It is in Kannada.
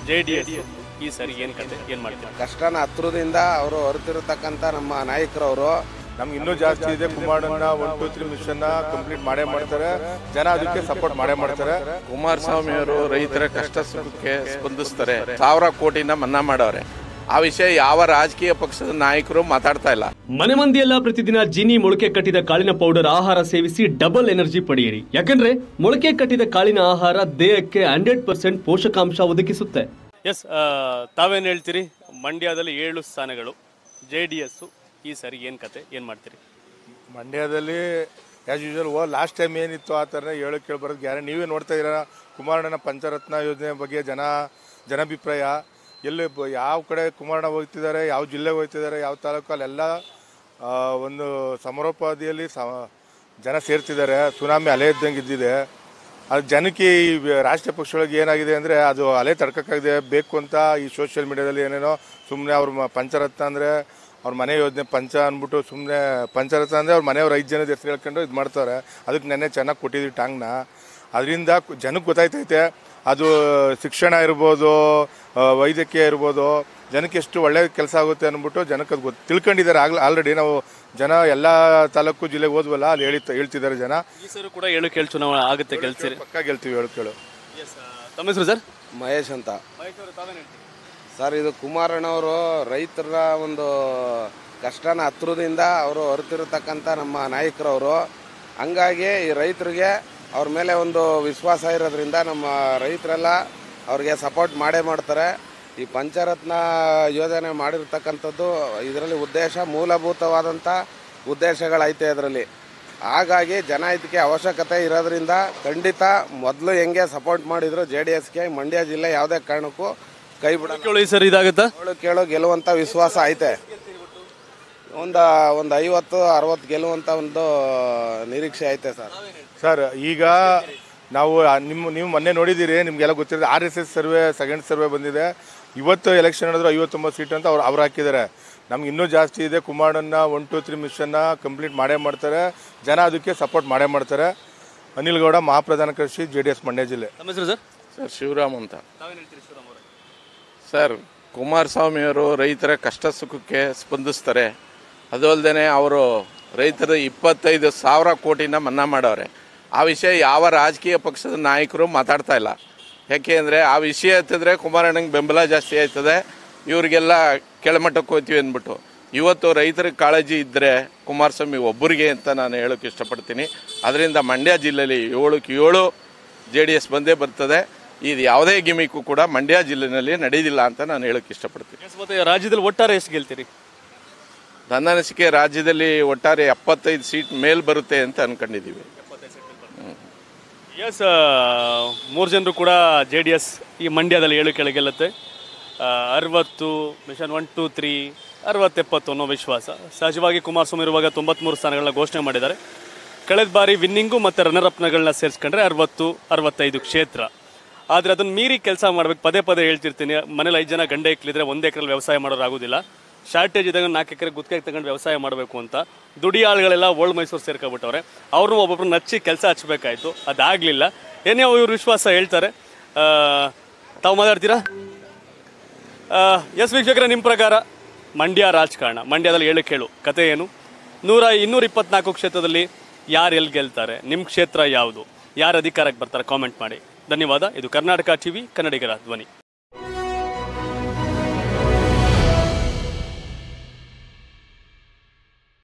ಜೆ ಡಿ ಎಸ್ ಈ ಸರಿ ಏನ್ ಕತೆ ಏನ್ ಮಾಡ್ತೀರಾ ಕಷ್ಟನ ಹತ್ರದಿಂದ ಅವರು ಹೊರತಿರತಕ್ಕಂಥ ನಮ್ಮ ನಾಯಕರವರು ನಮ್ಗೆ ಇನ್ನೂ ಜಾಸ್ತಿ ಇದೆ Kumaranna one two three mission complete ಮಾಡೇ ಮಾಡ್ತಾರೆ ಜನ ಅದಕ್ಕೆ ಸಪೋರ್ಟ್ ಮಾಡೇ ಮಾಡ್ತಾರೆ ಕುಮಾರಸ್ವಾಮಿ ಅವರು ರೈತರ ಕಷ್ಟ ಸುಖಕ್ಕೆ ಸ್ಪಂದಿಸ್ತಾರೆ ಸಾವಿರ ಕೋಟಿನ ಮನ್ನಾ ಮಾಡವ್ರೆ ಆ ವಿಷಯ ಯಾವ ರಾಜಕೀಯ ಪಕ್ಷದ ನಾಯಕರು ಮಾತಾಡ್ತಾ ಇಲ್ಲ ಮನೆ ಮಂದಿಯೆಲ್ಲ ಪ್ರತಿದಿನ ಜಿನಿ ಮೊಳಕೆ ಕಟ್ಟಿದ ಕಾಳಿನ ಪೌಡರ್ ಆಹಾರ ಸೇವಿಸಿ ಡಬಲ್ ಎನರ್ಜಿ ಪಡೆಯಿರಿ ಯಾಕಂದ್ರೆ ಮೊಳಕೆ ಕಟ್ಟಿದ ಕಾಳಿನ ಆಹಾರ ದೇಹಕ್ಕೆ ಹಂಡ್ರೆಡ್ ಪರ್ಸೆಂಟ್ ಪೋಷಕಾಂಶ ಒದಗಿಸುತ್ತೆ ಎಸ್ ತಾವೇನ್ ಹೇಳ್ತೀರಿ ಮಂಡ್ಯದಲ್ಲಿ ಏಳು ಸ್ಥಾನಗಳು ಜೆ ಡಿ ಎಸ್ ಈ ಸರಿ ಏನ್ ಕತೆ ಏನ್ ಮಾಡ್ತೀರಿ ಮಂಡ್ಯದಲ್ಲಿ ಆ್ಯಸ್ ಯೂಶುವಲ್ ಓ ಲಾಸ್ಟ್ ಟೈಮ್ ಏನಿತ್ತು ಆ ಥರ ಹೇಳೋ ಕೇಳ್ಬರೋದು ಗ್ಯಾರಂಟಿ ನೀವೇ ನೋಡ್ತಾ ಇದ್ದೀರಾ ಕುಮಾರಣ್ಣನ ಪಂಚರತ್ನ ಯೋಜನೆ ಬಗ್ಗೆ ಜನ ಜನಾಭಿಪ್ರಾಯ ಎಲ್ಲಿ ಬ- ಯಾವ ಕಡೆ ಕುಮಾರಣ್ಣ ಹೋಗ್ತಿದ್ದಾರೆ ಯಾವ ಜಿಲ್ಲೆಗೆ ಹೋಗ್ತಿದ್ದಾರೆ ಯಾವ ತಾಲೂಕು ಅಲ್ಲೆಲ್ಲ ಆ, ಒಂದು ಸಮರೋಪಾದಿಯಲ್ಲಿ ಸ ಜನ ಸೇರ್ತಿದ್ದಾರೆ ಸುನಾಮಿ ಅಲೆ ಇದ್ದಂಗೆ ಇದ್ದಿದೆ ಅದು ಜನಕ್ಕೆ ಈ ವ- ರಾಷ್ಟ್ರೀಯ ಪಕ್ಷಗಳಿಗೆ ಏನಾಗಿದೆ ಅಂದರೆ ಅದು ಅಲೆ ತಡ್ಕೋಕ್ಕಾಗಿದೆ ಬೇಕು ಅಂತ ಈ ಸೋಷಿಯಲ್ ಮೀಡಿಯಾದಲ್ಲಿ ಏನೇನೋ ಸುಮ್ಮನೆ ಅವ್ರ ಮ- ಪಂಚರತ್ನ ಅಂದರೆ ಅವ್ರ ಮನೆ ಯೋಜನೆ ಪಂಚ ಅಂದ್ಬಿಟ್ಟು ಸುಮ್ಮನೆ ಪಂಚರತ್ನ ಅಂದರೆ ಅವ್ರ ಮನೆಯವ್ರ ಐದು ಜನದ ಹೆಸರು ಹೇಳ್ಕೊಂಡು ಇದು ಮಾಡ್ತಾರೆ ಅದಕ್ಕೆ ನೆನ್ನೆ ಚೆನ್ನಾಗಿ ಕೊಟ್ಟಿದ್ವಿ ಟಾಂಗ್ನ ಅದರಿಂದ ಜನಕ್ಕೆ ಗೊತ್ತಾಯ್ತೈತೆ ಅದು ಶಿಕ್ಷಣ ಇರ್ಬೋದು ಆ, ವೈದ್ಯಕೀಯ ಇರ್ಬೋದು ಜನಕ್ಕೆ ಎಷ್ಟು ಒಳ್ಳೆ ಕೆಲಸ ಆಗುತ್ತೆ ಅಂದ್ಬಿಟ್ಟು ಜನಕ್ಕೆ ಅದು ಗೊತ್ತು ತಿಳ್ಕೊಂಡಿದ್ದಾರೆ ಆಗ್ಲ ಆಲ್ರೆಡಿ ನಾವು ಜನ ಎಲ್ಲ ತಾಲೂಕು ಜಿಲ್ಲೆಗೆ ಹೋದ್ವಲ್ಲ ಅಲ್ಲಿ ಹೇಳಿ ಹೇಳ್ತಿದ್ದಾರೆ ಜನ ಈ ಸರಿ ಕೂಡ ಏಳು ಕೇಳು ಚುನಾವಣೆ ಆಗುತ್ತೆ ಗೆಲ್ತೀರಿ ಪಕ್ಕ ಗೆಲ್ತೀವಿ ಹೇಳು ಕೇಳು ತಮ್ಮ ಹೆಸರು ಸರ್ ಮಹೇಶ್ ಅಂತ ಸರ್ ಇದು ಕುಮಾರಣ್ಣವರು ರೈತರ ಒಂದು ಕಷ್ಟನ ಹತ್ರದಿಂದ ಅವರು ಹೊರತಿರತಕ್ಕಂಥ ನಮ್ಮ ನಾಯಕರವರು ಹಂಗಾಗಿ ಈ ರೈತರಿಗೆ ಅವ್ರ ಮೇಲೆ ಒಂದು ವಿಶ್ವಾಸ ಇರೋದ್ರಿಂದ ನಮ್ಮ ರೈತರೆಲ್ಲ ಅವ್ರಿಗೆ ಸಪೋರ್ಟ್ ಮಾಡೇ ಮಾಡ್ತಾರೆ ಈ ಪಂಚರತ್ನ ಯೋಜನೆ ಮಾಡಿರ್ತಕ್ಕಂಥದ್ದು ಇದರಲ್ಲಿ ಉದ್ದೇಶ ಮೂಲಭೂತವಾದಂಥ ಉದ್ದೇಶಗಳೈತೆ ಇದರಲ್ಲಿ ಹಾಗಾಗಿ ಜನ ಇದಕ್ಕೆ ಅವಶ್ಯಕತೆ ಇರೋದ್ರಿಂದ ಖಂಡಿತ ಮೊದಲು ಹೆಂಗೆ ಸಪೋರ್ಟ್ ಮಾಡಿದ್ರು ಜೆ ಡಿ ಎಸ್ಗೆ ಮಂಡ್ಯ ಜಿಲ್ಲೆ ಯಾವುದೇ ಕಾರಣಕ್ಕೂ ಕೈ ಬಿಡ ಕೇಳು ಈ ಸರಿ ಇದಾಗುತ್ತಾ ಕೇಳು ಕೇಳು ಗೆಲ್ಲುವಂಥ ವಿಶ್ವಾಸ ಐತೆ ಒಂದು ಒಂದು ಐವತ್ತು ಅರವತ್ತು ಗೆಲ್ಲುವಂಥ ಒಂದು ನಿರೀಕ್ಷೆ ಐತೆ ಸರ್ ಸರ್ ಈಗ ನಾವು ಆ ನಿಮ್ಮ ನೀವು ಮೊನ್ನೆ ನೋಡಿದ್ದೀರಿ ನಿಮಗೆಲ್ಲ ಗೊತ್ತಿರೋದು R S S survey second survey ಬಂದಿದೆ ಇವತ್ತು ಎಲೆಕ್ಷನ್ ನಡೆದ್ರು ಐವತ್ತೊಂಬತ್ತು ಸೀಟ್ ಅಂತ ಅವ್ರು ಅವ್ರು ಹಾಕಿದ್ದಾರೆ ನಮ್ಗೆ ಇನ್ನೂ ಜಾಸ್ತಿ ಇದೆ ಕುಮಾರಣ್ಣ ಒನ್ ಟೂ ತ್ರೀ ಮಿಷನ್ನ ಕಂಪ್ಲೀಟ್ ಮಾಡೇ ಮಾಡ್ತಾರೆ ಜನ ಅದಕ್ಕೆ ಸಪೋರ್ಟ್ ಮಾಡೇ ಮಾಡ್ತಾರೆ ಅನಿಲ್ ಗೌಡ ಮಹಾಪ್ರಧಾನ ಕೃಷಿ ಜೆ ಡಿ ಎಸ್ ಮಂಡ್ಯ ಜಿಲ್ಲೆ ತಮ್ಮ ಹೆಸರು ಸರ್ ಸರ್ ಶಿವರಾಮ್ ಅಂತ ಸರ್ ಕುಮಾರಸ್ವಾಮಿ ಅವರು ರೈತರ ಕಷ್ಟ ಸುಖಕ್ಕೆ ಸ್ಪಂದಿಸ್ತಾರೆ ಅದು ಅಲ್ಲದೆ ಅವರು ರೈತರ ಇಪ್ಪತ್ತೈದು ಸಾವಿರ ಕೋಟಿನ ಮನ್ನಾ ಮಾಡವ್ರೆ ಆ ವಿಷಯ ಯಾವ ರಾಜಕೀಯ ಪಕ್ಷದ ನಾಯಕರು ಮಾತಾಡ್ತಾ ಇಲ್ಲ ಯಾಕೆ ಅಂದರೆ ಆ ವಿಷಯ ಎತ್ತಿದ್ರೆ ಕುಮಾರಣ್ಣಂಗೆ ಬೆಂಬಲ ಜಾಸ್ತಿ ಆಯ್ತದೆ ಇವ್ರಿಗೆಲ್ಲ ಕೆಳಮಟ್ಟಕ್ಕೆ ಹೋಗ್ತೀವಿ ಅಂದ್ಬಿಟ್ಟು ಇವತ್ತು ರೈತರಿಗೆ ಕಾಳಜಿ ಇದ್ದರೆ ಕುಮಾರಸ್ವಾಮಿ ಒಬ್ಬರಿಗೆ ಅಂತ ನಾನು ಹೇಳೋಕ್ಕೆ ಇಷ್ಟಪಡ್ತೀನಿ ಅದರಿಂದ ಮಂಡ್ಯ ಜಿಲ್ಲೆಯಲ್ಲಿ ಏಳಕ್ಕೆ ಏಳು ಜೆ ಡಿ ಎಸ್ ಬಂದೇ ಬರ್ತದೆ ಇದು ಯಾವುದೇ ಗಿಮಿಕು ಕೂಡ ಮಂಡ್ಯ ಜಿಲ್ಲೆನಲ್ಲಿ ನಡೆಯೋದಿಲ್ಲ ಅಂತ ನಾನು ಹೇಳೋಕ್ಕೆ ಇಷ್ಟಪಡ್ತೀನಿ ಎಸ್ ಮತ್ತೆ ರಾಜ್ಯದಲ್ಲಿ ಒಟ್ಟಾರೆ ಎಷ್ಟು ಗೆಲ್ತೀರಿ ನನ್ನ ಅನಿಸಿಕೆ ರಾಜ್ಯದಲ್ಲಿ ಒಟ್ಟಾರೆ ಎಪ್ಪತ್ತೈದು ಸೀಟ್ ಮೇಲ್ ಬರುತ್ತೆ ಅಂತ ಅನ್ಕೊಂಡಿದ್ದೀವಿ ಎಸ್ ಮೂರು ಜನರು ಕೂಡ ಜೆ ಡಿ ಎಸ್ ಈ ಮಂಡ್ಯದಲ್ಲಿ ಏಳು ಕೆಳಗೆ ಗೆಲ್ಲುತ್ತೆ ಆ, ಅರವತ್ತು ಮಿಷನ್ ಒನ್ ಟೂ ತ್ರೀ ಅರವತ್ತೆಪ್ಪತ್ತು ಅನ್ನೋ ವಿಶ್ವಾಸ ಸಹಜವಾಗಿ ಕುಮಾರಸ್ವಾಮಿ ಇರುವಾಗ ತೊಂಬತ್ಮೂರು ಸ್ಥಾನಗಳನ್ನ ಘೋಷಣೆ ಮಾಡಿದ್ದಾರೆ ಕಳೆದ ಬಾರಿ ವಿನ್ನಿಂಗು ಮತ್ತು ರನ್ನರಪ್ನಗಳನ್ನ ಸೇರಿಸ್ಕೊಂಡ್ರೆ ಅರವತ್ತು ಅರವತ್ತೈದು ಕ್ಷೇತ್ರ ಆದರೆ ಅದನ್ನು ಮೀರಿ ಕೆಲಸ ಮಾಡ್ಬೇಕು ಪದೇ ಪದೇ ಹೇಳ್ತಿರ್ತೀನಿ ಮನೇಲಿ ಐದು ಜನ ಗಂಡೆ ಇಕ್ಲಿದ್ರೆ ಒಂದು ಎಕರೆಲ್ಲಿ ವ್ಯವಸಾಯ ಮಾಡೋರು ಆಗೋದಿಲ್ಲ ಶಾರ್ಟೇಜ್ ಇದ್ದಾಗ ನಾಲ್ಕು ಎಕರೆ ಗುತ್ತಿಗೆ ತಗೊಂಡು ವ್ಯವಸಾಯ ಮಾಡಬೇಕು ಅಂತ ದುಡಿಯಾಳುಗಳೆಲ್ಲ ಓಲ್ಡ್ ಮೈಸೂರು ಸೇರ್ಕೊಬಿಟ್ಟವ್ರೆ ಅವ್ರನ್ನೂ ಒಬ್ಬೊಬ್ರು ನಚ್ಚಿ ಕೆಲಸ ಹಚ್ಚಬೇಕಾಯ್ತು ಅದಾಗಲಿಲ್ಲ ಏನೇ ಇವ್ರ ವಿಶ್ವಾಸ ಹೇಳ್ತಾರೆ ಆ, ತಾವು ಮಾತಾಡ್ತೀರಾ ಆ, ಎಸ್ ವೀಕ್ಷಕರೇ ನಿಮ್ಮ ಪ್ರಕಾರ ಮಂಡ್ಯ ರಾಜಕಾರಣ ಮಂಡ್ಯದಲ್ಲಿ ಏಳು ಕೇಳು ಕತೆ ಏನು ನೂರ ಇನ್ನೂರ ಇಪ್ಪತ್ನಾಲ್ಕು ಕ್ಷೇತ್ರದಲ್ಲಿ ಯಾರು ಎಲ್ಲಿ ಗೆಲ್ತಾರೆ ನಿಮ್ಮ ಕ್ಷೇತ್ರ ಯಾವುದು ಯಾರು ಅಧಿಕಾರಕ್ಕೆ ಬರ್ತಾರೆ ಕಾಮೆಂಟ್ ಮಾಡಿ ಧನ್ಯವಾದ ಇದು ಕರ್ನಾಟಕ ಟಿವಿ ಕನ್ನಡಿಗರ ಧ್ವನಿ